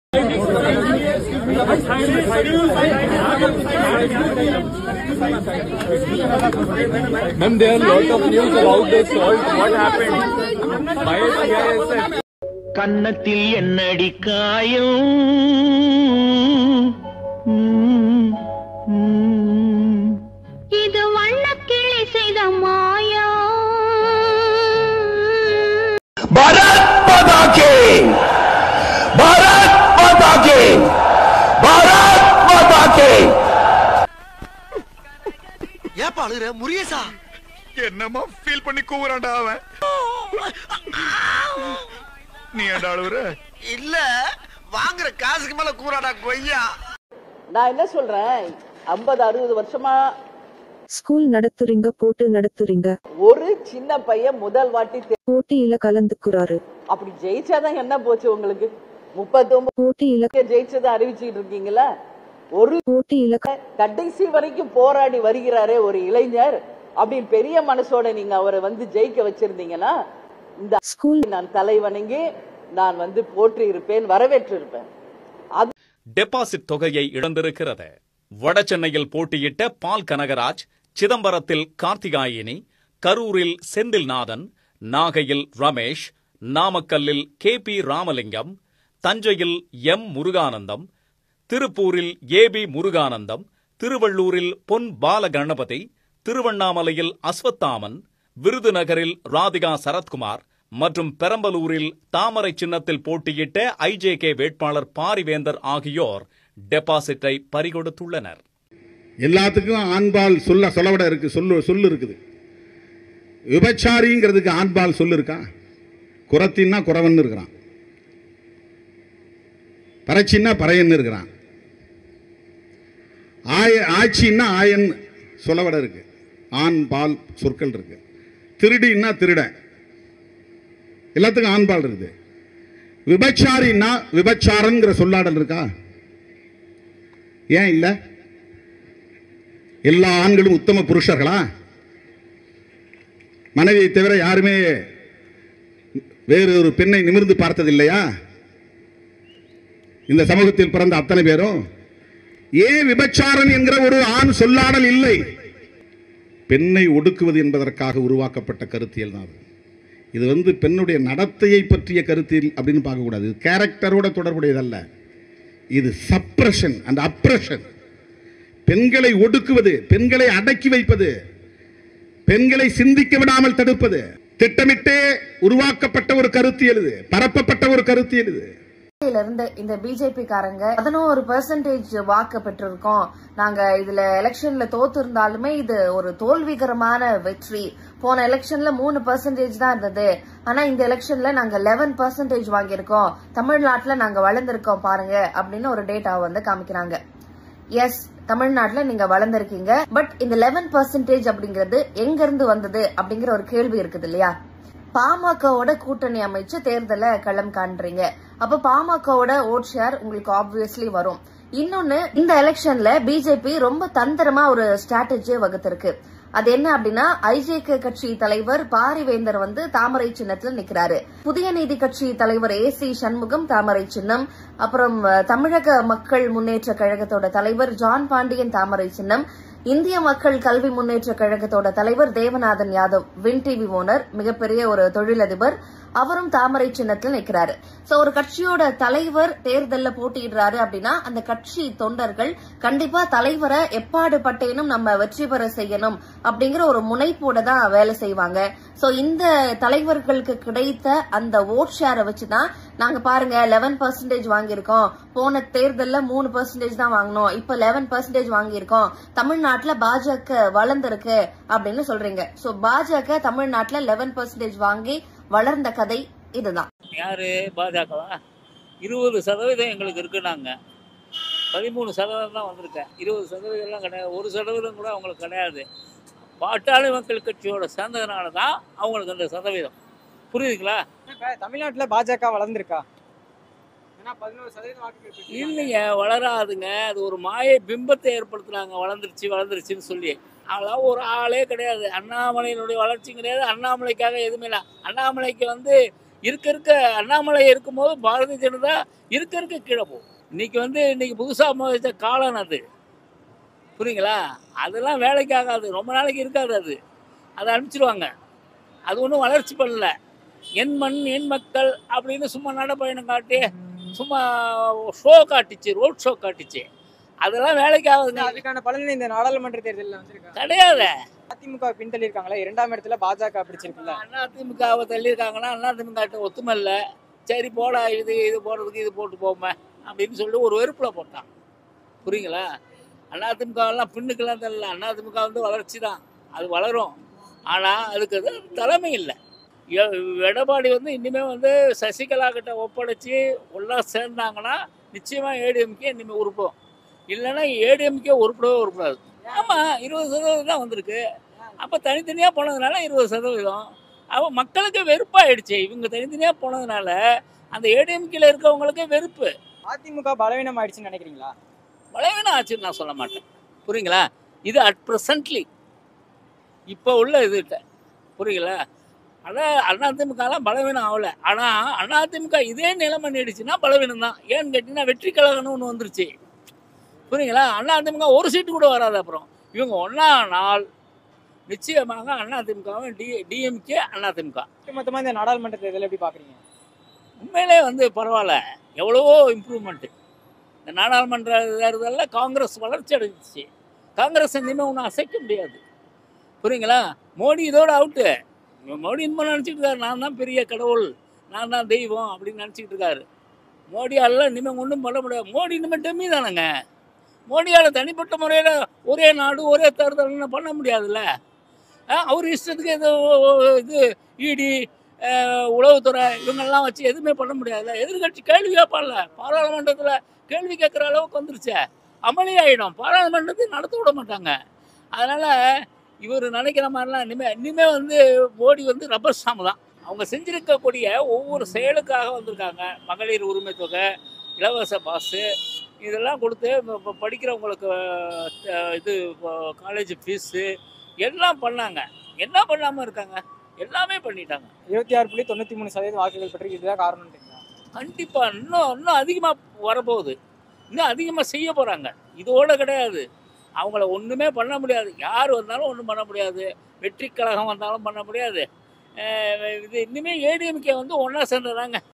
Ma'am, there are lot of news about the salt. What happened? By CISF. கன்னத்தில் என்னடி காயம் ம், ம். இது வண்ணக்கிளி செய்த மாயா भारत माता के भारत माता के भारत माता के ஏப்பா அழுகுற முருகேசா என்னமா ஃபீல் பண்ணி கூவுறான்டா அவன் நீ ஏன்டா அழுவுற இல்ல வாங்குற காசுக்கு மேல கூறாடா கொய்யா நான் என்ன சொல்றேன் ஐம்பது அறுபது வருஷமா ஸ்கூல் நடத்துறீங்க போட்டு நடத்துறீங்க ஒரு சின்ன பையன் முதல் வாட்டி தே- போட்டியில கலந்துக்குறாரு அப்படி ஜெயிச்சாதான் என்ன போச்சு உங்களுக்கு முப்பத்தொன்பது போட்டியில ஜெயிச்சதை அறிவிச்சுட்டு இருக்கீங்களா ஒரு போட்டியில கடைசி வரைக்கும் போராடி வருகிறாரே ஒரு இளைஞர் அப்படின்னு பெரிய மனசோட நீங்க அவரை வந்து ஜெயிக்க வச்சிருந்தீங்கன்னா இந்த ஸ்கூல் நான் தலை வணங்கி நான் வந்து போற்றி இருப்பேன் வரவேற்று இருப்பேன் அது டெபாசிட் தொகையை இழந்திருக்கிறது வடசென்னையில் போட்டியிட்ட பால் கனகராஜ் சிதம்பரத்தில் கார்த்திகாயினி கரூரில் செந்தில்நாதன் நாகையில் ரமேஷ் நாமக்கல்லில் கே பி ராமலிங்கம் தஞ்சையில் எம் முருகானந்தம் திருப்பூரில் ஏ பி முருகானந்தம் திருவள்ளூரில் பொன் பாலகணபதி திருவண்ணாமலையில் அஸ்வத்தாமன் விருதுநகரில் ராதிகா சரத்குமார் மற்றும் பெரம்பலூரில் தாமரை சின்னத்தில் போட்டியிட்ட ஐஜேகே வேட்பாளர் பாரிவேந்தர் ஆகியோர் டெபாசிட்டை பறிகொடுத்துள்ளனர் எல்லாத்துக்கும் ஆண்பால் சொல்ல சொல்லவிட இருக்கு சொல்லு சொல்லு இருக்குது விபச்சாரிங்கிறதுக்கு ஆண்பால் சொல்லு இருக்கா குரத்தின்னா குறவன் இருக்கிறான் பறச்சின்னா பறையன்னு இருக்கிறான் ஆய ஆட்சின்னா ஆயன் சொல்லவிட இருக்கு ஆண் பால் சொற்கள் இருக்கு திருடின்னா திருட எல்லாத்துக்கும் ஆண்பால் இருக்குது விபச்சாரின்னா விபச்சாரங்கிற சொல்லாடல் இருக்கா ஏன் இல்லை எல்லா ஆண்களும் உத்தம புருஷர்களா மனைவியை தவிர யாருமே வேறு ஒரு பெண்ணை நிமிர்ந்து பார்த்ததில்லையா இந்த சமூகத்தில் பிறந்த அத்தனை பேரும் ஏன் விபச்சாரன் என்கிற ஒரு ஆண் சொல்லாடல் இல்லை பெண்ணை ஒடுக்குவது என்பதற்காக உருவாக்கப்பட்ட கருத்தியல் தான் அது. இது வந்து பெண்ணுடைய நடத்தையை பற்றிய கருத்தியல் அப்படின்னு பார்க்கக்கூடாது இது கேரக்டரோட தொடர்புடையதல்ல இது சப்ரஷன் அண்ட் அப்ரஷன் பெண்களை ஒடுக்குவது பெண்களை அடக்கி வைப்பது பெண்களை சிந்திக்க விடாமல் தடுப்பது திட்டமிட்டே உருவாக்கப்பட்ட ஒரு கருத்தியல் இது பரப்பப்பட்ட ஒரு கருத்தியல் இது இருந்து இந்த பிஜேபி காரங்க பதினோரு பெர்சன்டேஜ் வாக்கு பெற்றிருக்கோம் நாங்க இதுல எலெக்ஷன்ல தோத்து இருந்தாலுமே இது ஒரு தோல்விகரமான வெற்றி போன எலெக்ஷன்ல மூணு பெர்சன்டேஜ் தான் இருந்தது ஆனா இந்த எலெக்ஷன்ல நாங்க லெவன் பெர்சன்டேஜ் வாங்கியிருக்கோம் தமிழ்நாட்டுல நாங்க வளர்ந்திருக்கோம் பாருங்க அப்படின்னு ஒரு டேட்டாவை வந்து காமிக்கிறாங்க எஸ் தமிழ்நாட்டுல நீங்க வளர்ந்திருக்கீங்க பட் இந்த லெவன் பெர்சன்டேஜ் அப்படிங்கிறது எங்க இருந்து வந்தது அப்படிங்கிற ஒரு கேள்வி இருக்குது இல்லையா பாமகவோட கூட்டணி அமைச்சு தேர்தல களம் காண்றீங்க அப்ப பாமகவோட ஓட் ஷேர் உங்களுக்கு ஆப்வியஸ்லி வரும் இன்னொன்னு இந்த எலெக்ஷன்ல பிஜேபி ரொம்ப தந்திரமா ஒரு ஸ்ட்ராட்டஜியை வகுத்திருக்கு அது என்ன அப்படின்னா ஐஜேகே கட்சி தலைவர் பாரிவேந்தர் வந்து தாமரை சின்னத்தில் நிக்கிறாரு புதிய நீதி கட்சி தலைவர் ஏ சி சண்முகம் தாமரை சின்னம் அப்புறம் அஹ், தமிழக மக்கள் முன்னேற்ற கழகத்தோட தலைவர் ஜான் பாண்டியன் தாமரை சின்னம் இந்திய மக்கள் கல்வி முன்னேற்ற கழகத்தோட தலைவர் Devanathan Yadav Win TV owner மிகப்பெரிய ஒரு தொழிலதிபர் அவரும் தாமரை சின்னத்தில் நிற்கிறாரு சோ ஒரு கட்சியோட தலைவர் தேர்தல்ல போட்டியிடுறாரு அப்படின்னா அந்த கட்சி தொண்டர்கள் கண்டிப்பா தலைவரை எப்பாடு பட்டேனும் நம்ம வெற்றி பெற செய்யணும் அப்படிங்கிற ஒரு முனைப்போட தான் வேலை செய்வாங்க சோ இந்த தலைவர்களுக்கு கிடைத்த அந்த ஓட் ஷேரை வச்சுதான் நாங்க பாருங்க லெவன் பர்சன்டேஜ் வாங்கியிருக்கோம் போன தேர்தல்ல மூணு பர்சன்டேஜ் தான் வாங்கினோம் இப்ப லெவன் பர்சன்டேஜ் வாங்கியிருக்கோம் தமிழ்நாட்டுல பாஜக வளர்ந்திருக்கு அப்படின்னு சொல்றீங்க சோ பாஜக தமிழ்நாட்டுல லெவன் பர்சன்டேஜ் வாங்கி வளர்ந்த கதை இதுதான் யாரு பாஜகவா இருபது சதவீதம் எங்களுக்கு இருக்குனாங்க பதிமூணு சதவீதம் தான் வந்திருக்கேன் இருபது சதவீதம்லாம் கிடையாது ஒரு சதவீதம் கூட அவங்களுக்கு கிடையாது பாட்டாளி மக்கள் கட்சியோட சேர்ந்ததுனால தான் அவங்களுக்கு அந்த சதவீதம் புரியுதுங்களா தமிழ்நாட்டுல பாஜக வளர்ந்துருக்கா ஏன்னா பதினோரு சதவீதம் வாக்குகள் பெற்றிருக்காங்க. இல்லைங்க வளராதுங்க அது ஒரு மாயை பிம்பத்தை ஏற்படுத்துனாங்க வளர்ந்துருச்சு வளர்ந்துருச்சுன்னு சொல்லி அதெல்லாம் ஒரு ஆளே கிடையாது அண்ணாமலையினுடைய வளர்ச்சி கிடையாது அண்ணாமலைக்காக எதுவுமே இல்லை அண்ணாமலைக்கு வந்து இருக்க இருக்க அண்ணாமலை இருக்கும்போது பாரதிய ஜனதா இருக்க இருக்க கீழே போகும் இன்னைக்கு வந்து இன்னைக்கு புதுசாக மோதிச்ச காலம் அது புரியுங்களா அதெல்லாம் வேலைக்கு ஆகாது ரொம்ப நாளைக்கு இருக்காது அது அதை அனுப்பிச்சிடுவாங்க அது ஒன்றும் வளர்ச்சி பண்ணல என் மண் என் மக்கள் அப்படின்னு சும்மா நடைப்பயணம் காட்டி சும்மா ஷோ காட்டுச்சு ரோட் ஷோ காட்டுச்சு அதெல்லாம் வேலைக்கு ஆகுதுங்க அதுக்கான பலன் இந்த நாடாளுமன்ற தேர்தலில் வந்திருக்கா கிடையாது அதிமுக பின்தள்ளி இருக்காங்களா இரண்டாம் இடத்துல பாஜக பிடிச்சிருக்குல்ல அதிமுகவை தள்ளியிருக்காங்கன்னா அதிமுக கிட்ட ஒத்துமை இல்லை சரி போடா இது இது போடுறதுக்கு இது போட்டு போமே அப்படின்னு சொல்லிட்டு ஒரு வெறுப்பில் போட்டான் புரியுங்களா அதிமுகவெல்லாம் பின்னுக்கெல்லாம் தரல அதிமுக வந்து வளர்ச்சி தான் அது வளரும் ஆனால் அதுக்கு அது தலைமை இல்லை எ- எடப்பாடி வந்து இனிமேல் வந்து சசிகலா கிட்ட ஒப்படைச்சி ஒன்றா சேர்ந்தாங்கன்னா நிச்சயமாக ஏடிஎம்கே இனிமேல் உருப்போம் இல்லைன்னா ஏடிஎம்கே உருப்படவே உருப்படாது ஆமாம் இருபது சதவீதம் தான் வந்திருக்கு அப்போ தனித்தனியாக போனதுனால இருபது சதவீதம் அப்போ மக்களுக்கு வெறுப்பாயிடுச்சு இவங்க தனித்தனியாக போனதுனால அந்த ஏடிஎம்கேல இருக்கவங்களுக்கு வெறுப்பு அதிமுக பலவீனம் ஆயிடுச்சுன்னு நினைக்கிறீங்களா பலவீனம் ஆச்சுன்னு நான் சொல்ல மாட்டேன் புரியுங்களா இது அட் ப்ரெசன்ட்லி இப்போ உள்ள இதுகிட்ட புரியுங்களா அதான் அதிமுகலாம் பலவீனம் ஆகலை ஆனால் அதிமுக இதே நிலைமை நீடிச்சுன்னா பலவீனம் தான் ஏன்னு கேட்டிங்கன்னா வெற்றி கழகம்னு ஒன்று வந்துருச்சு புரியுங்களா அதிமுக ஒரு சீட்டு கூட வராது அப்புறம் இவங்க ஒன்றா நாள் நிச்சயமாக அதிமுகவும் டி டிஎம்கே அதிமுக மொத்தமாக இந்த நாடாளுமன்ற தேர்தல் எப்படி பார்க்குறீங்க உண்மையிலே வந்து பரவாயில்ல எவ்வளவோ இம்ப்ரூவ்மெண்ட்டு இந்த நாடாளுமன்ற தேர்தலில் காங்கிரஸ் வளர்ச்சி அடைஞ்சிச்சு காங்கிரஸ் இனிமேல் ஒன்றும் அசைக்க முடியாது புரியுங்களா மோடி இதோட அவுட்டு மோடி இன்னும் நினச்சிட்டு இருக்காரு நான் தான் பெரிய கடவுள் நான் தான் தெய்வம் அப்படின்னு நினச்சிக்கிட்டு இருக்காரு மோடியால் இனிமேல் ஒன்றும் பண்ண முடியாது மோடி இனிமேல் டெம்மி தானேங்க மோடியால் தனிப்பட்ட முறையில் ஒரே நாடு ஒரே தேர்தல்னு பண்ண முடியாதுல்ல ஆ, அவர் இஷ்டத்துக்கு இது இது இடி உளவுத்துறை இவங்கெல்லாம் வச்சு எதுவுமே பண்ண முடியாதுல்ல எதிர்கட்சி கேள்வி கேட்பான்ல பாராளுமன்றத்தில் கேள்வி கேட்குற அளவுக்கு வந்துருச்சே அமளி ஆகிடும் பாராளுமன்றத்தை நடத்த விட மாட்டாங்க அதனால் இவர் நினைக்கிற மாதிரிலாம் இனிமேல் இனிமேல் வந்து மோடி வந்து ரப்பர் ஸ்டாம்பு தான் அவங்க செஞ்சிருக்கக்கூடிய ஒவ்வொரு செயலுக்காக வந்திருக்காங்க மகளிர் உரிமை தொகை இலவச பாஸு இதெல்லாம் கொடுத்து இப்ப- இப்ப படிக்கிறவங்களுக்கு அஹ், இது காலேஜ் ஃபீஸு எல்லாம் பண்ணாங்க என்ன பண்ணாமல் இருக்காங்க எல்லாமே பண்ணிட்டாங்க இருபத்தி ஆறு புள்ளி தொண்ணூற்றி மூணு சதவீதம் வாக்குகள் பெற்று இதுதான் காரணம்ன்றீங்களா கண்டிப்பாக இன்னும் இன்னும் அதிகமாக வரப்போகுது இன்னும் அதிகமாக செய்ய போகிறாங்க இதோட கிடையாது அவங்கள ஒன்றுமே பண்ண முடியாது யார் வந்தாலும் ஒன்றும் பண்ண முடியாது வெற்றி கழகம் வந்தாலும் பண்ண முடியாது அஹ் இது இனிமேல் ஏடிஎம்கே வந்து ஒன்றா சேர்ந்ததாங்க